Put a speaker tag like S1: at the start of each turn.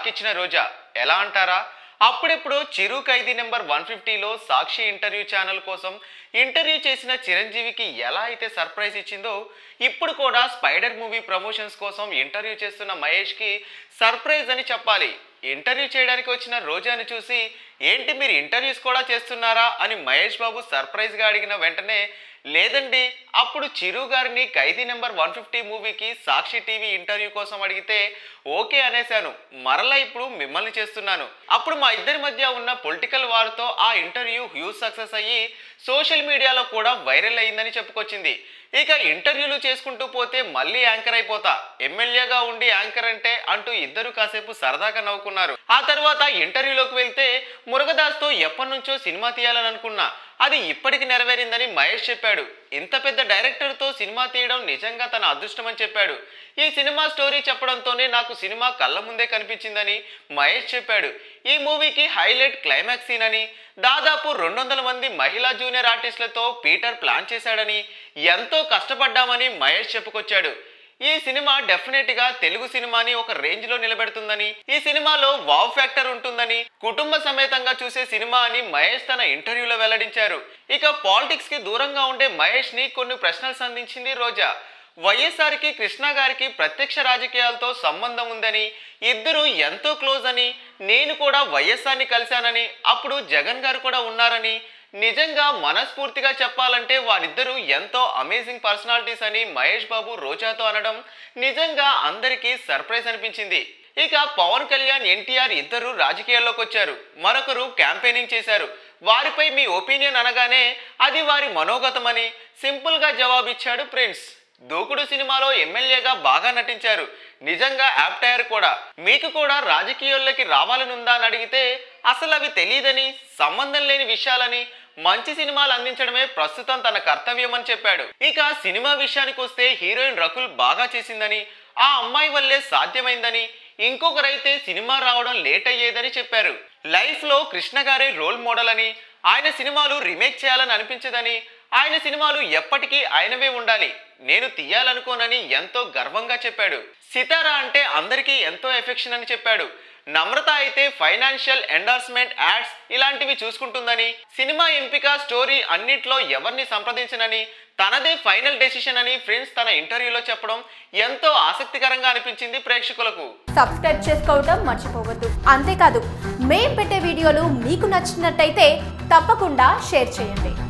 S1: shock ఇచ్చిన రోజా ఎలా అంటారా అప్పుడెప్పుడు చిరు ఖైదీ నెంబర్ వన్ ఫిఫ్టీలో సాక్షి ఇంటర్వ్యూ ఛానల్ కోసం ఇంటర్వ్యూ చేసిన చిరంజీవికి ఎలా అయితే సర్ప్రైజ్ ఇచ్చిందో ఇప్పుడు కూడా స్పైడర్ మూవీ ప్రమోషన్స్ కోసం ఇంటర్వ్యూ చేస్తున్న మహేష్కి సర్ప్రైజ్ అని చెప్పాలి ఇంటర్వ్యూ చేయడానికి వచ్చిన రోజాని చూసి ఏంటి మీరు ఇంటర్వ్యూస్ కూడా చేస్తున్నారా అని మహేష్ బాబు సర్ప్రైజ్గా అడిగిన వెంటనే లేదండి అప్పుడు చిరు గారిని ఖైదీ నెంబర్ వన్ ఫిఫ్టీ మూవీకి సాక్షి టీవీ ఇంటర్వ్యూ కోసం అడిగితే ఓకే అనేశాను మరలా ఇప్పుడు మిమ్మల్ని చేస్తున్నాను అప్పుడు మా ఇద్దరి మధ్య ఉన్న పొలిటికల్ వార్తో ఆ ఇంటర్వ్యూ హ్యూజ్ సక్సెస్ అయ్యి సోషల్ మీడియాలో కూడా వైరల్ అయిందని చెప్పుకొచ్చింది ఇక ఇంటర్వ్యూలు చేసుకుంటూ పోతే మళ్ళీ యాంకర్ అయిపోతా ఎమ్మెల్యేగా ఉండి యాంకర్ అంటే అంటూ ఇద్దరు కాసేపు సరదాగా నవ్వుకున్నారు ఆ తర్వాత ఇంటర్వ్యూలోకి వెళ్తే మురుగదాస్తో ఎప్పటి నుంచో సినిమా తీయాలని అనుకున్నా అది ఇప్పటికి నెరవేరిందని మహేష్ చెప్పాడు ఇంత పెద్ద డైరెక్టర్తో సినిమా తీయడం నిజంగా తన అదృష్టం అని చెప్పాడు ఈ సినిమా స్టోరీ చెప్పడంతోనే నాకు సినిమా కళ్ళ ముందే కనిపించిందని మహేష్ చెప్పాడు ఈ మూవీకి హైలైట్ క్లైమాక్స్ సీన్ అని దాదాపు రెండు వందల మంది మహిళా జూనియర్ ఆర్టిస్టులతో పీటర్ ప్లాన్ చేశాడని ఎంతో కష్టపడ్డామని మహేష్ చెప్పుకొచ్చాడు ఈ సినిమా డెఫినెట్ గా తెలుగు సినిమాని ఒక రేంజ్ లో నిలబెడుతుందని ఈ సినిమాలో వావ్ ఫ్యాక్టర్ ఉంటుందని కుటుంబ సమేతంగా చూసే సినిమా అని మహేష్ తన ఇంటర్వ్యూలో వెల్లడించారు ఇక పాలిటిక్స్ కి దూరంగా ఉండే మహేష్ ని కొన్ని ప్రశ్నలు సంధించింది రోజా వైఎస్ఆర్కి కృష్ణ గారికి ప్రత్యక్ష రాజకీయాలతో సంబంధం ఉందని ఇద్దరు ఎంతో క్లోజ్ అని నేను కూడా వైఎస్ఆర్ని కలిశానని అప్పుడు జగన్ గారు కూడా ఉన్నారని నిజంగా మనస్ఫూర్తిగా చెప్పాలంటే వారిద్దరూ ఎంతో అమేజింగ్ పర్సనాలిటీస్ అని మహేష్ బాబు రోజాతో అనడం నిజంగా అందరికీ సర్ప్రైజ్ అనిపించింది ఇక పవన్ కళ్యాణ్ ఎన్టీఆర్ ఇద్దరు రాజకీయాల్లోకి వచ్చారు మరొకరు క్యాంపెయినింగ్ చేశారు వారిపై మీ ఒపీనియన్ అనగానే అది వారి మనోగతమని సింపుల్గా జవాబిచ్చాడు ప్రిన్స్ దూకుడు సినిమాలో ఎమ్మెల్యేగా బాగా నటించారు నిజంగా యాప్టైర్ కూడా మీకు కూడా రాజకీయాల్లోకి రావాలనుందా అని అడిగితే అసలు అవి తెలియదని సంబంధం లేని విషయాలని మంచి సినిమాలు అందించడమే ప్రస్తుతం తన కర్తవ్యం అని చెప్పాడు ఇక సినిమా విషయానికి వస్తే హీరోయిన్ రకుల్ బాగా చేసిందని ఆ అమ్మాయి వల్లే సాధ్యమైందని ఇంకొకరైతే సినిమా రావడం లేట్ అయ్యేదని చెప్పారు లైఫ్లో కృష్ణ గారే రోల్ మోడల్ అని ఆయన సినిమాలు రీమేక్ చేయాలని అనిపించదని ఆయన సినిమాలు ఎప్పటికీ ఆయనవే ఉండాలి నేను తీయాలనుకోనని ఎంతో గర్వంగా చెప్పాడు సితారా అంటే అందరికీ ఎంతో ఎఫెక్షన్ అని చెప్పాడు నమ్రత అయితే ఫైనాన్షియల్ ఎండార్స్మెంట్ యాడ్స్ ఇలాంటివి చూసుకుంటుందని సినిమా ఎంపిక స్టోరీ అన్నిట్లో ఎవరిని సంప్రదించనని తనదే ఫైనల్ డెసిషన్ అని ఫ్రెండ్స్ తన ఇంటర్వ్యూలో చెప్పడం ఎంతో ఆసక్తికరంగా అనిపించింది ప్రేక్షకులకు
S2: సబ్స్క్రైబ్ చేసుకోవడం మర్చిపోవద్దు అంతేకాదు మేం పెట్టే వీడియోలు మీకు నచ్చినట్టయితే తప్పకుండా షేర్ చేయండి